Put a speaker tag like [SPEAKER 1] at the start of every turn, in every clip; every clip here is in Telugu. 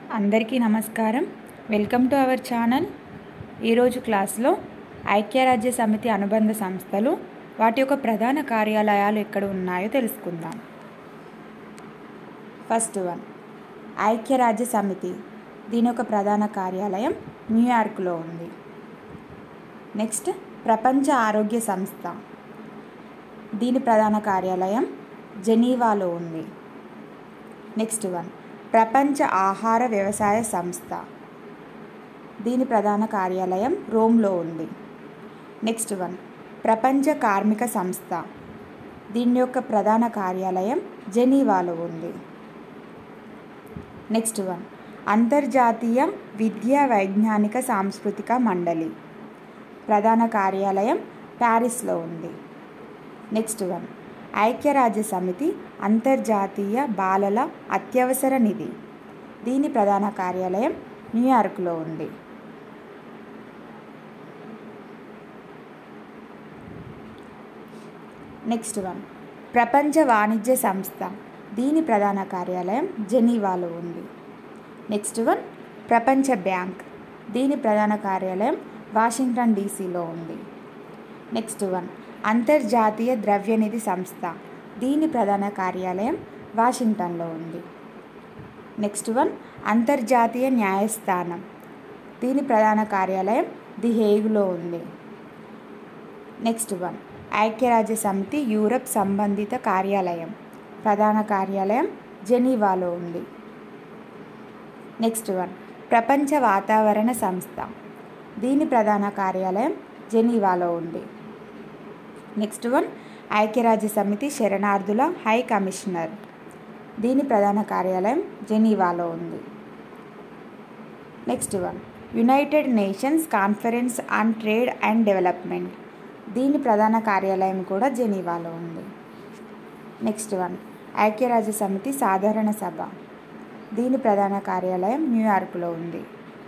[SPEAKER 1] అందరికీ నమస్కారం వెల్కమ్ టు అవర్ ఛానల్ ఈరోజు క్లాస్లో ఐక్యరాజ్య సమితి అనుబంధ సంస్థలు వాటి యొక్క ప్రధాన కార్యాలయాలు ఎక్కడ ఉన్నాయో తెలుసుకుందాం ఫస్ట్ వన్ ఐక్యరాజ్య సమితి దీని యొక్క ప్రధాన కార్యాలయం న్యూయార్క్లో ఉంది నెక్స్ట్ ప్రపంచ ఆరోగ్య సంస్థ దీని ప్రధాన కార్యాలయం జెనీవాలో ఉంది నెక్స్ట్ వన్ ప్రపంచ ఆహార వ్యవసాయ సంస్థ దీని ప్రధాన కార్యాలయం రోమ్లో ఉంది నెక్స్ట్ వన్ ప్రపంచ కార్మిక సంస్థ దీని యొక్క ప్రధాన కార్యాలయం జెనీవాలో ఉంది నెక్స్ట్ వన్ అంతర్జాతీయ విద్యా వైజ్ఞానిక సాంస్కృతిక మండలి ప్రధాన కార్యాలయం ప్యారిస్లో ఉంది నెక్స్ట్ వన్ ఐక్యరాజ్య సమితి అంతర్జాతీయ బాలల అత్యవసర నిధి దీని ప్రధాన కార్యాలయం న్యూయార్క్లో ఉంది నెక్స్ట్ వన్ ప్రపంచ వాణిజ్య సంస్థ దీని ప్రధాన కార్యాలయం జెనీవాలో ఉంది నెక్స్ట్ వన్ ప్రపంచ బ్యాంక్ దీని ప్రధాన కార్యాలయం వాషింగ్టన్ డీసీలో ఉంది నెక్స్ట్ వన్ అంతర్జాతీయ ద్రవ్యనిధి సంస్థ దీని ప్రధాన కార్యాలయం వాషింగ్టన్లో ఉంది నెక్స్ట్ వన్ అంతర్జాతీయ న్యాయస్థానం దీని ప్రధాన కార్యాలయం ది హేగులో ఉంది నెక్స్ట్ వన్ ఐక్యరాజ్య సమితి యూరప్ సంబంధిత కార్యాలయం ప్రధాన కార్యాలయం జెనీవాలో ఉంది నెక్స్ట్ వన్ ప్రపంచ వాతావరణ సంస్థ దీని ప్రధాన కార్యాలయం జెనీవాలో ఉంది నెక్స్ట్ వన్ ఐక్యరాజ్య సమితి శరణార్థుల హై కమిషనర్ దీని ప్రధాన కార్యాలయం జెనీవాలో ఉంది next one United Nations conference on trade and development దీని ప్రధాన కార్యాలయం కూడా జెనీవాలో ఉంది నెక్స్ట్ వన్ ఐక్యరాజ్య సమితి సాధారణ సభ దీని ప్రధాన కార్యాలయం న్యూయార్క్లో ఉంది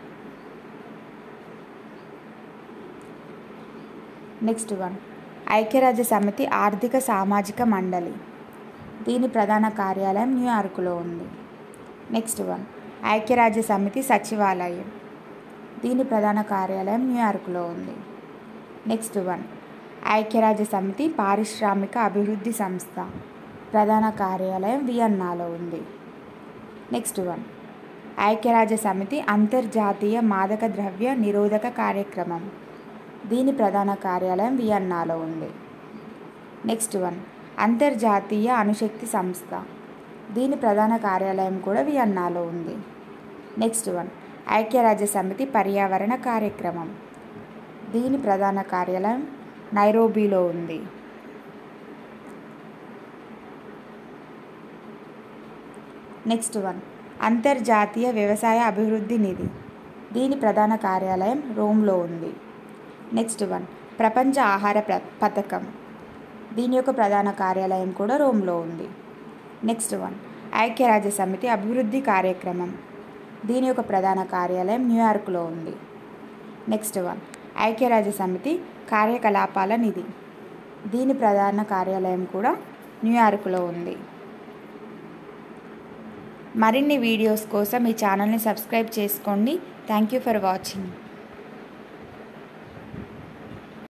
[SPEAKER 1] నెక్స్ట్ వన్ ఐక్యరాజ్య సమితి ఆర్థిక సామాజిక మండలి దీని ప్రధాన కార్యాలయం న్యూయార్క్లో ఉంది నెక్స్ట్ వన్ ఐక్యరాజ్య సమితి సచివాలయం దీని ప్రధాన కార్యాలయం న్యూయార్క్లో ఉంది నెక్స్ట్ వన్ ఐక్యరాజ్య సమితి పారిశ్రామిక అభివృద్ధి సంస్థ ప్రధాన కార్యాలయం వియన్నాలో ఉంది నెక్స్ట్ వన్ ఐక్యరాజ్య సమితి అంతర్జాతీయ మాదక ద్రవ్య నిరోధక కార్యక్రమం దీని ప్రధాన కార్యాలయం వియన్నాలో ఉంది నెక్స్ట్ వన్ అంతర్జాతీయ అణుశక్తి సంస్థ దీని ప్రధాన కార్యాలయం కూడా వియన్నాలో ఉంది నెక్స్ట్ వన్ ఐక్యరాజ్య సమితి పర్యావరణ కార్యక్రమం దీని ప్రధాన కార్యాలయం నైరోబీలో ఉంది నెక్స్ట్ వన్ అంతర్జాతీయ వ్యవసాయ అభివృద్ధి నిధి దీని ప్రధాన కార్యాలయం రోమ్లో ఉంది నెక్స్ట్ వన్ ప్రపంచ ఆహార ప్ర పథకం దీని యొక్క ప్రధాన కార్యాలయం కూడా రోమ్లో ఉంది నెక్స్ట్ వన్ ఐక్యరాజ్య సమితి అభివృద్ధి కార్యక్రమం దీని యొక్క ప్రధాన కార్యాలయం న్యూయార్క్లో ఉంది నెక్స్ట్ వన్ ఐక్యరాజ్య సమితి కార్యకలాపాల నిధి దీని ప్రధాన కార్యాలయం కూడా న్యూయార్క్లో ఉంది మరిన్ని వీడియోస్ కోసం ఈ ఛానల్ని సబ్స్క్రైబ్ చేసుకోండి థ్యాంక్ యూ ఫర్ వాచింగ్